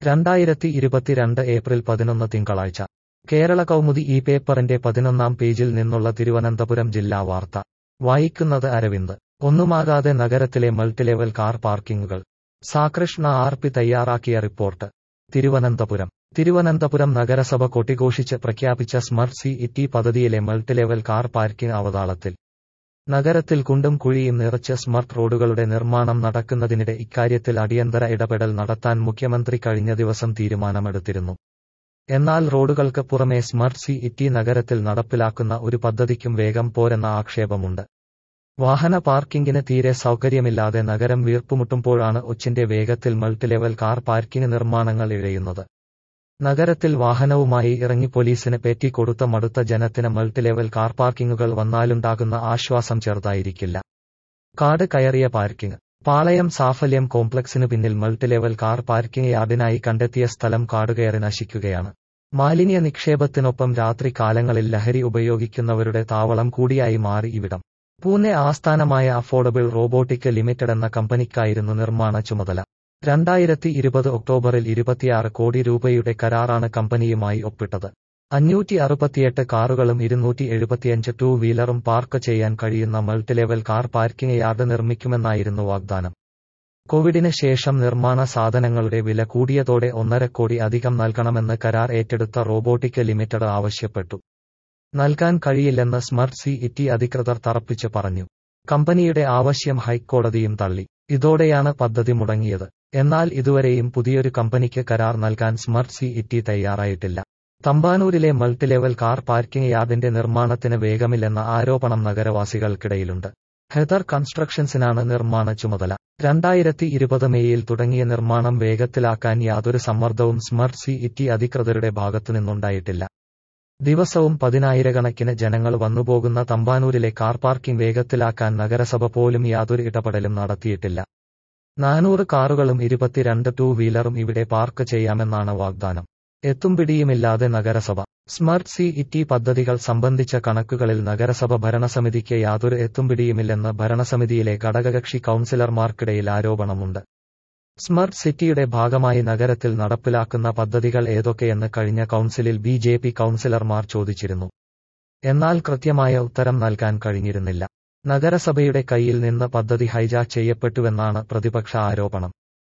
രണ്ടായിരത്തി ഇരുപത്തിരണ്ട് ഏപ്രിൽ പതിനൊന്ന് തിങ്കളാഴ്ച കേരള കൗമുദി ഈ പേപ്പറിന്റെ പതിനൊന്നാം പേജിൽ നിന്നുള്ള തിരുവനന്തപുരം ജില്ലാ വാർത്ത വായിക്കുന്നത് അരവിന്ദ് ഒന്നുമാകാതെ നഗരത്തിലെ മൾട്ടിലെവൽ കാർ പാർക്കിംഗുകൾ സാകൃഷ്ണ ആർ പി തയ്യാറാക്കിയ റിപ്പോർട്ട് തിരുവനന്തപുരം തിരുവനന്തപുരം നഗരസഭ കൊട്ടിഘോഷിച്ച് പ്രഖ്യാപിച്ച സ്മർട്ട് സി ഇറ്റി പദ്ധതിയിലെ മൾട്ടിലെവൽ കാർ പാർക്കിംഗ് അവതാളത്തിൽ നഗരത്തിൽ കുണ്ടും കുഴിയും നിറച്ച് സ്മർട്ട് റോഡുകളുടെ നിർമ്മാണം നടക്കുന്നതിനിടെ ഇക്കാര്യത്തിൽ അടിയന്തര ഇടപെടൽ നടത്താൻ മുഖ്യമന്ത്രി കഴിഞ്ഞ ദിവസം തീരുമാനമെടുത്തിരുന്നു എന്നാൽ റോഡുകൾക്ക് പുറമെ സ്മർട്ട് സി ഇറ്റി നഗരത്തിൽ നടപ്പിലാക്കുന്ന ഒരു പദ്ധതിക്കും വേഗം പോരെന്ന ആക്ഷേപമുണ്ട് വാഹന പാർക്കിംഗിന് തീരെ സൗകര്യമില്ലാതെ നഗരം വീർപ്പുമുട്ടുമ്പോഴാണ് ഒച്ചിന്റെ വേഗത്തിൽ മൾട്ടിലെവൽ കാർ പാർക്കിംഗ് നിർമ്മാണങ്ങൾ ഇഴയുന്നത് നഗരത്തിൽ വാഹനവുമായി ഇറങ്ങി പോലീസിന് പേറ്റിക്കൊടുത്ത മടുത്ത ജനത്തിന് മൾട്ടിലെവൽ കാർ പാർക്കിംഗുകൾ വന്നാലുണ്ടാകുന്ന ആശ്വാസം ചെറുതായിരിക്കില്ല കാട് കയറിയ പാർക്കിംഗ് പാളയം സാഫല്യം കോംപ്ലക്സിനു പിന്നിൽ മൾട്ടിലെവൽ കാർ പാർക്കിംഗ് യാർഡിനായി കണ്ടെത്തിയ സ്ഥലം കാടുകയറി നശിക്കുകയാണ് മാലിന്യ നിക്ഷേപത്തിനൊപ്പം രാത്രി കാലങ്ങളിൽ ലഹരി ഉപയോഗിക്കുന്നവരുടെ താവളം കൂടിയായി മാറി ഇവിടം പൂനെ ആസ്ഥാനമായ അഫോർഡബിൾ റോബോട്ടിക് ലിമിറ്റഡ് എന്ന കമ്പനിക്കായിരുന്നു നിർമ്മാണ ചുമതല രണ്ടായിരത്തി ഇരുപത് ഒക്ടോബറിൽ ഇരുപത്തിയാറ് കോടി രൂപയുടെ കരാറാണ് കമ്പനിയുമായി ഒപ്പിട്ടത് അഞ്ഞൂറ്റി അറുപത്തിയെട്ട് കാറുകളും ഇരുന്നൂറ്റി എഴുപത്തിയഞ്ച് ടൂ വീലറും പാർക്ക് ചെയ്യാൻ കഴിയുന്ന മൾട്ടിലെവൽ കാർ പാർക്കിംഗ് യാർഡ് നിർമ്മിക്കുമെന്നായിരുന്നു വാഗ്ദാനം കോവിഡിന് ശേഷം നിർമ്മാണ സാധനങ്ങളുടെ വില കൂടിയതോടെ ഒന്നര കോടി അധികം നൽകണമെന്ന് കരാർ ഏറ്റെടുത്ത റോബോട്ടിക് ലിമിറ്റഡ് ആവശ്യപ്പെട്ടു നൽകാൻ കഴിയില്ലെന്ന് സ്മർട്ട് സി ഇറ്റി അധികൃതർ തറപ്പിച്ച് പറഞ്ഞു കമ്പനിയുടെ ആവശ്യം ഹൈക്കോടതിയും തള്ളി ഇതോടെയാണ് പദ്ധതി മുടങ്ങിയത് എന്നാൽ ഇതുവരെയും പുതിയൊരു കമ്പനിക്ക് കരാർ നൽകാൻ സ്മർട്ട് സി ഇറ്റി തയ്യാറായിട്ടില്ല തമ്പാനൂരിലെ മൾട്ടിലെവൽ കാർ പാർക്കിംഗ് യാർഡിന്റെ നിർമ്മാണത്തിന് വേഗമില്ലെന്ന ആരോപണം നഗരവാസികൾക്കിടയിലുണ്ട് ഹെദർ കൺസ്ട്രക്ഷൻസിനാണ് നിർമ്മാണ ചുമതല രണ്ടായിരത്തി ഇരുപത് മെയ്യിൽ തുടങ്ങിയ നിർമ്മാണം വേഗത്തിലാക്കാൻ യാതൊരു സമ്മർദ്ദവും സ്മർട്ട് സി ഇറ്റി അധികൃതരുടെ ഭാഗത്തുനിന്നുണ്ടായിട്ടില്ല ദിവസവും പതിനായിരക്കണക്കിന് ജനങ്ങൾ വന്നുപോകുന്ന തമ്പാനൂരിലെ കാർ പാർക്കിംഗ് വേഗത്തിലാക്കാൻ നഗരസഭ പോലും യാതൊരു ഇടപെടലും നടത്തിയിട്ടില്ല നാനൂറ് കാറുകളും ഇരുപത്തിരണ്ട് ടൂ വീലറും ഇവിടെ പാർക്ക് ചെയ്യാമെന്നാണ് വാഗ്ദാനം എത്തുംപിടിയുമില്ലാതെ നഗരസഭ സ്മർട്ട് സി ഇറ്റി പദ്ധതികൾ സംബന്ധിച്ച കണക്കുകളിൽ നഗരസഭ ഭരണസമിതിക്ക് യാതൊരു എത്തുംപിടിയുമില്ലെന്ന് ഭരണസമിതിയിലെ ഘടകകക്ഷി കൌൺസിലർമാർക്കിടയിൽ ആരോപണമുണ്ട് സ്മർട്ട് സിറ്റിയുടെ ഭാഗമായി നഗരത്തിൽ നടപ്പിലാക്കുന്ന പദ്ധതികൾ ഏതൊക്കെയെന്ന് കഴിഞ്ഞ കൌൺസിലിൽ ബി ജെ പി കൌൺസിലർമാർ ചോദിച്ചിരുന്നു എന്നാൽ കൃത്യമായ ഉത്തരം നൽകാൻ കഴിഞ്ഞിരുന്നില്ല നഗരസഭയുടെ കയ്യിൽ നിന്ന് പദ്ധതി ഹൈജാക്ക് ചെയ്യപ്പെട്ടുവെന്നാണ് പ്രതിപക്ഷ ആരോപണം